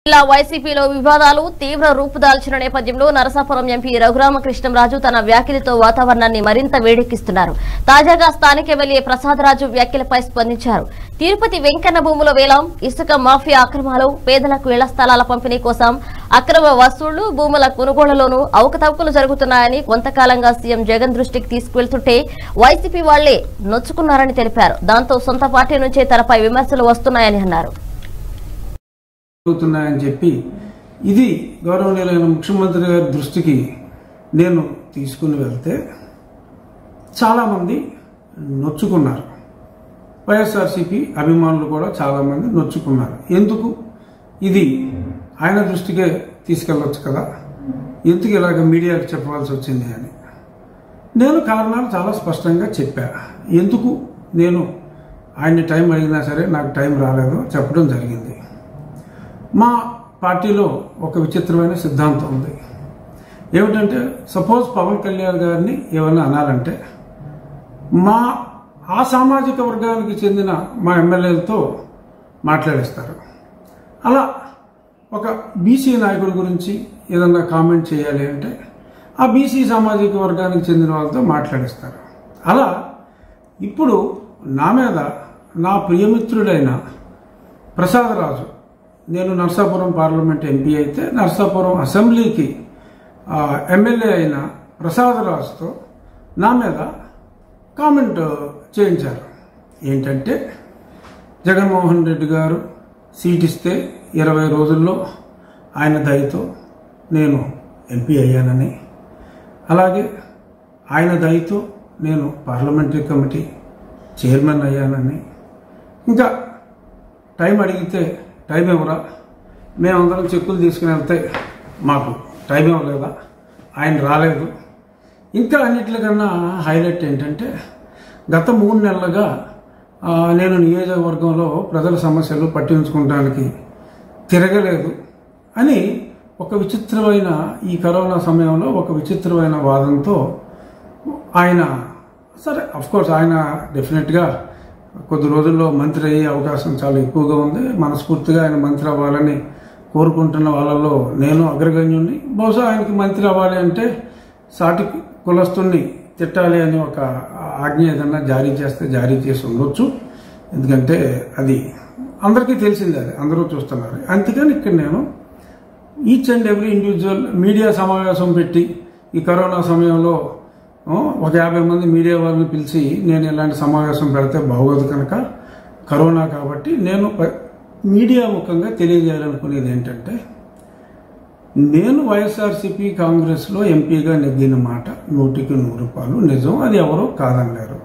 జిల్లా వైసీపీలో వివాదాలు తీవ్ర రూపుదాల్చిన నేపథ్యంలో నరసాపురం ఎంపీ రఘురామకృష్ణంరాజు తన వ్యాఖ్యలతో వాతావరణాన్ని మరింత వేడెక్కిస్తున్నారు తాజాగా స్థానిక ఎమ్మెల్యే ప్రసాదరాజు వ్యాఖ్యలపై స్పందించారు తిరుపతి వెంకన్న భూముల వేలం ఇసుక మాఫియా అక్రమాలు పేదలకు ఇళ్ల స్థలాల పంపిణీ కోసం అక్రమ వసూళ్లు భూముల కొనుగోళ్లలోనూ అవకతవకలు జరుగుతున్నాయని కొంతకాలంగా సీఎం జగన్ దృష్టికి తీసుకువెళ్తుంటే వైసీపీ వాళ్లే నొచ్చుకున్నారని తెలిపారు దాంతో సొంత పార్టీ నుంచే తనపై విమర్శలు వస్తున్నాయని అన్నారు జరుగుతున్నాయని చెప్పి ఇది గౌరవనీయులైన ముఖ్యమంత్రి గారి దృష్టికి నేను తీసుకుని వెళ్తే చాలామంది నొచ్చుకున్నారు వైఎస్ఆర్సీపీ అభిమానులు కూడా చాలామంది నొచ్చుకున్నారు ఎందుకు ఇది ఆయన దృష్టికే తీసుకెళ్ళొచ్చు కదా ఎందుకు ఇలాగ మీడియాకి చెప్పవలసి వచ్చింది అని నేను కారణాలు చాలా స్పష్టంగా చెప్పా ఎందుకు నేను ఆయన్ని టైం అడిగినా సరే నాకు టైం రాలేదు చెప్పడం జరిగింది మా పార్టీలో ఒక విచిత్రమైన సిద్ధాంతం ఉంది ఏమిటంటే సపోజ్ పవన్ కళ్యాణ్ గారిని ఏమైనా అనాలంటే మా ఆ సామాజిక వర్గానికి చెందిన మా ఎమ్మెల్యేలతో మాట్లాడిస్తారు అలా ఒక బీసీ నాయకుడి గురించి ఏదన్నా కామెంట్ చేయాలి అంటే ఆ బీసీ సామాజిక వర్గానికి చెందిన వాళ్ళతో మాట్లాడిస్తారు అలా ఇప్పుడు నా మీద నా ప్రియమిత్రుడైన ప్రసాదరాజు నేను నర్సాపురం పార్లమెంట్ ఎంపీ అయితే నర్సాపురం అసెంబ్లీకి ఆ, ఎమ్మెల్యే అయిన ప్రసాదరాజుతో నా మీద కామెంట్ చేయించారు ఏంటంటే జగన్మోహన్ రెడ్డి గారు సీట్ ఇస్తే ఇరవై రోజుల్లో ఆయన దయతో నేను ఎంపీ అయ్యానని అలాగే ఆయన దయతో నేను పార్లమెంటరీ కమిటీ చైర్మన్ అయ్యానని ఇంకా టైం అడిగితే టైం ఇవ్వరా మేమందరం చెక్కులు తీసుకుని వెళ్తే మాకు టైం ఇవ్వలేదా ఆయన రాలేదు ఇంకా అన్నిటికన్నా హైలైట్ ఏంటంటే గత మూడు నెలలుగా ఆ, నేను నియోజకవర్గంలో ప్రజల సమస్యలు పట్టించుకోవడానికి తిరగలేదు అని ఒక విచిత్రమైన ఈ కరోనా సమయంలో ఒక విచిత్రమైన వాదంతో ఆయన సరే కోర్స్ ఆయన డెఫినెట్గా కొద్ది రోజుల్లో మంత్రి అయ్యే అవకాశం చాలా ఎక్కువగా ఉంది మనస్ఫూర్తిగా ఆయన మంత్రి అవ్వాలని కోరుకుంటున్న వాళ్ళలో నేను అగ్రగణ్యుణ్ణి బహుశా ఆయనకి మంత్రి అవ్వాలి అంటే సాటి కులస్తుణ్ణి తిట్టాలి అని ఒక ఆజ్ఞ ఏదన్నా జారీ చేస్తే జారీ చేసి ఉండొచ్చు ఎందుకంటే అది అందరికీ తెలిసిందే అది అందరూ చూస్తున్నారు అందుకని ఇక్కడ నేను each and every individual media సమావేశం పెట్టి ఈ కరోనా సమయంలో ఆ, ఒక యాభై మంది మీడియా వాళ్ళని పిలిచి నేను ఇలాంటి సమావేశం పెడితే బాగోదు కనుక కరోనా కాబట్టి నేను ప- మీడియా ముఖంగా తెలియజేయాలనుకునేది ఏంటంటే నేను వైఎస్ఆర్సీపీ కాంగ్రెస్లో ఎంపీగా నెగ్గిన మాట నూటికి నూరు రూపాయలు నిజం అది ఎవరో కాదన్నారు